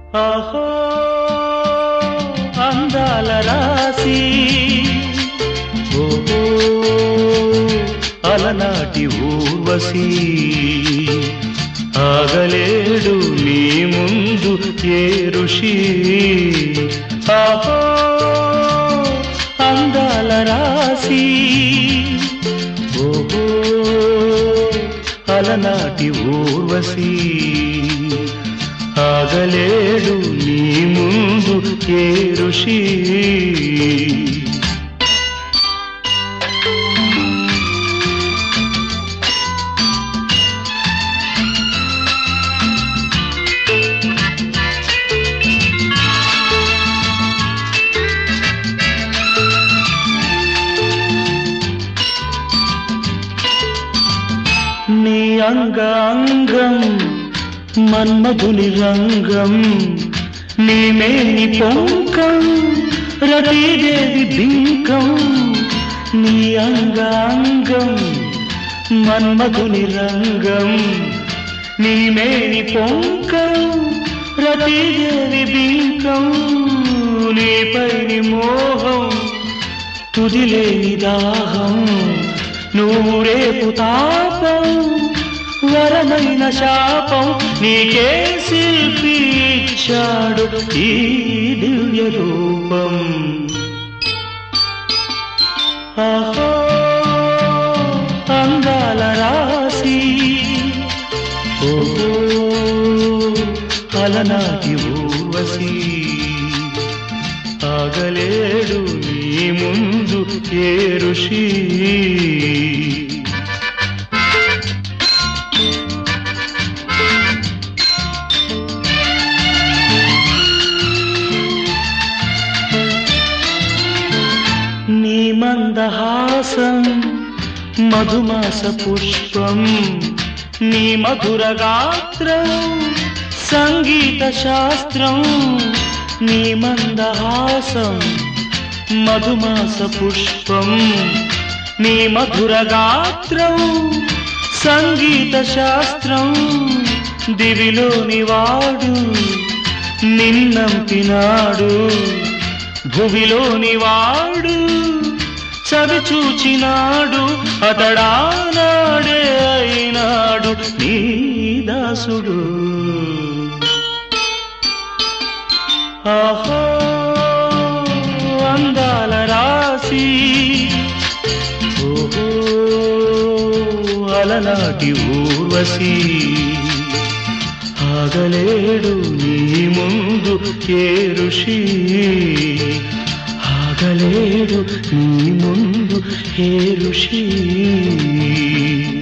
ఆహో అందాల రాసి ఓహో అలనాటి ఊర్వశి ఆగలేడు నీ ముందు ఏ ఋషి ఆహో అందాల రాసి ఓహో అలనాటి ఊర్వశి ఆగలేడు నీ ముందు ఏ ఋషి నీ అంగాంగం మన్మధుని రంగం నీ మేని పొంకం రతీదేవి బింకం నీ అంగాంగం మన్మధుని రంగం నీ మేని పొంకం రతీదేవి బింకం నీపైని మోహం తుదిలేని దాహం నువ్వు రేపు తాపం వరమైన శాపం నీకే శిల్పి ఇచ్చాడు ఈ దివ్య రూపం ఆహో అందాల రాసి ఓహో అలనాటి ఊర్వశి ఆగలేడు నీ ముందు ఏ ఋషి నీ మందహాసం మధుమాస పుష్పం నీ మధుర గాత్రం సంగీత శాస్త్రం నీ మందహాసం మధుమాస పుష్పం నీ మధుర గాత్రం సంగీత శాస్త్రం దివిలోని వాడు నిన్నంపినాడు భువిలోని వాడు చవి చూచినాడు అతడానాడే అయినాడు నీ దాసుడు ఆహో అందాల రాసి ఓహో అలనాటి ఊర్వశి ఆగలేడు నీ ముందు ఏ ఋషి ఆగలేడు నీ ముందు ఏ ఋషి